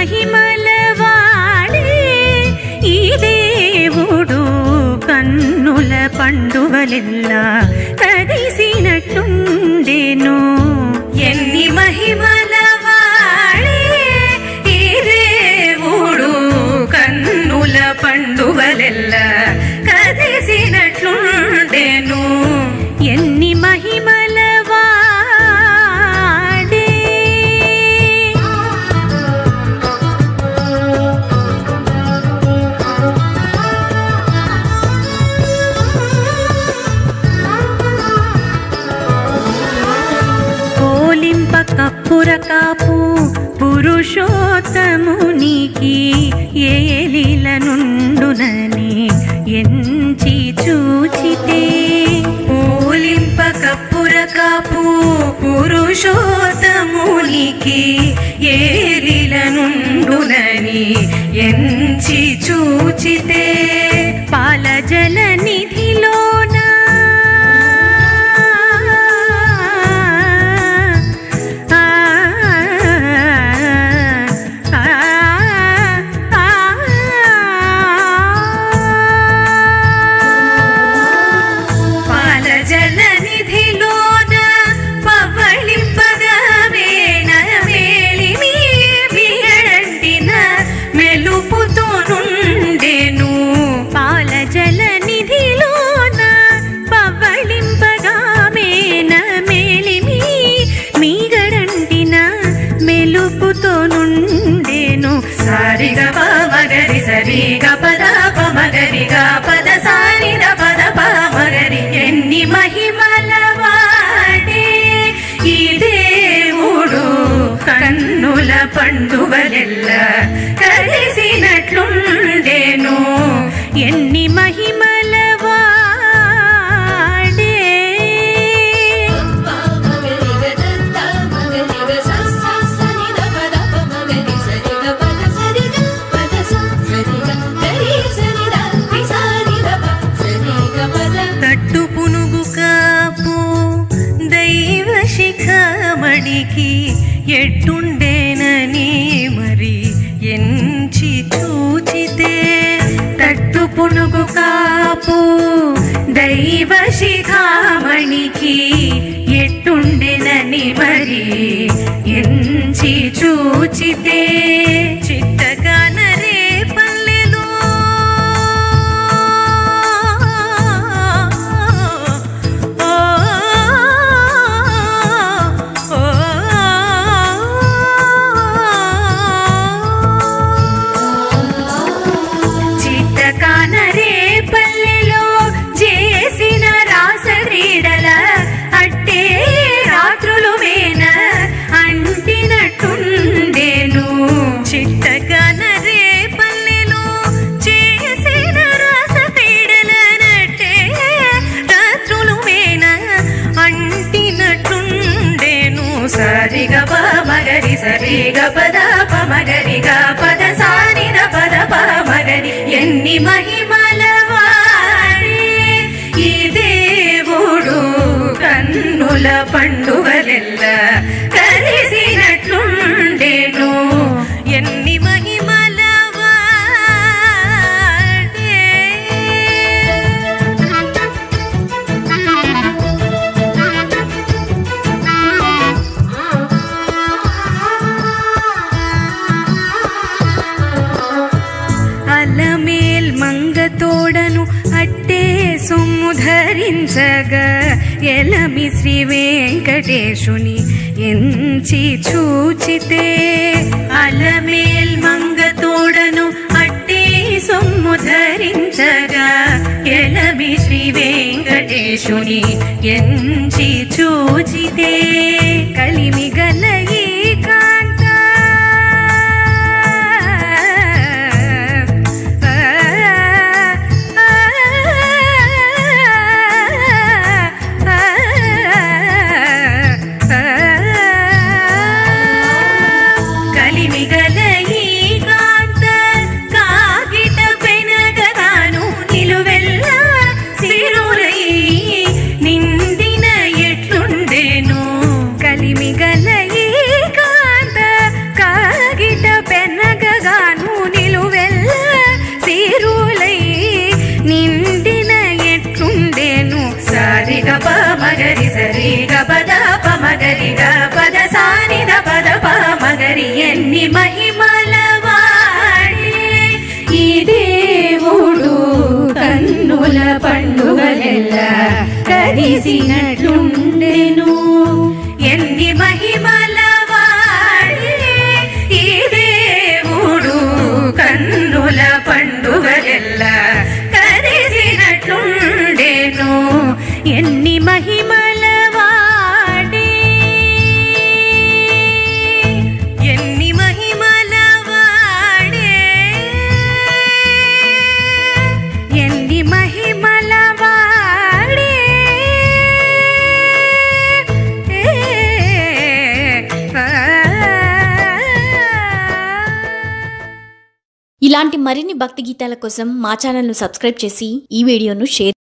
మహిమల వాడే ఈ దేవుడు కన్నుల పండువలెల్లా కదిసినట్టుండెను ఎన్ని మహిమల వాడే ఈ దేవుడు కన్నుల పండువలెల్లా కదిసినట్లుండెను ఎన్ని మహిమల వాడే పోలింప కప్పుర కాపు పురుషోత్తమునికి ఏలిల నుండునని ఎంచి చూచితే పోలింప కప్పుర కాపు పురుషోత్తమునికి ఏలిల నుండునని ఎంచి చూచితే పాల జల నిధిలోన పాల జల నిధిలోన పవళింపగా వేణ మేలిమి బియడంటిన మెలుపుతో నుండెను పాల జల నిధిలోన పవళింపగా మేన మేలిమి మీగడంటిన మెలుపుతో నుండెను సారిగ పమగరి సరిగ పద పమగరిగ పద సారిద పద పమగరి ఎన్ని మహిమల వాడే ఈ దేవుడు కన్నుల పండువలెల్ల కలిసినట్లుండెను ఎన్ని మహిమల వాడే తట్టు పునుగు కాపు దైవ శిఖమడికి ఎట్టుండేనని మరి ఎంచి చూచితే తట్టు పునుగు కాపు దైవ శిఖామణికి ఎట్టుండెనని మరి ఎంచి చూచితే చిట్టగాన రే పల్లెలో చిట్టకాన రే పల్లెలో చేసిన రాస క్రీడల అట్టే రాత్రులు వేన అంటినట్టుండేను చిట్టకాన రే పల్లెలో చేసిన రాస క్రీడలనట్టే రాత్రులు వేన అంటినట్టుండేను సరిగ పమగరి సరిగ పద పమగరిగ పద సారిన పద పమగరి ఎన్ని మహిమల వాడే ఈ దేవుడు కన్నుల పండువలెల్ల కలిసినట్లుండెను ఎన్ని మహిమల వాడే అలమేల్ మంగతోడను అట్టే సొమ్ము ధరించగా ఎలమి శ్రీ వెంకటేశుని ఎంచి చూచితే అలమేల్ మంగతోడను అట్టే సొమ్ము ధరించగా ఎలమి శ్రీ వెంకటేశుని ఎంచి చూచితే కలిమి గల ఈ కాంత కలిమిగల ఈ కాంత కాగిట పెనగగాను నిలువెల్ల సిరులై నిందిన ఎట్లుండెను ఎన్ని మహిమల వాడే ఈ దేవుడు కన్నుల పండుగలెల్లా కదిసినట్లుండెను ఎన్ని మహిమల వాడే ఈ దేవుడు కన్నుల పండుగలెల్లా కదిసినట్లుండెను ఎన్ని మహిమల వాడే ఎన్ని మహిమల వాడే ఎన్ని మహిమల వాడే ఇలాంటి మరిన్ని భక్తి గీతాల కోసం మా ఛానల్ను సబ్స్క్రైబ్ చేసి ఈ వీడియోను షేర్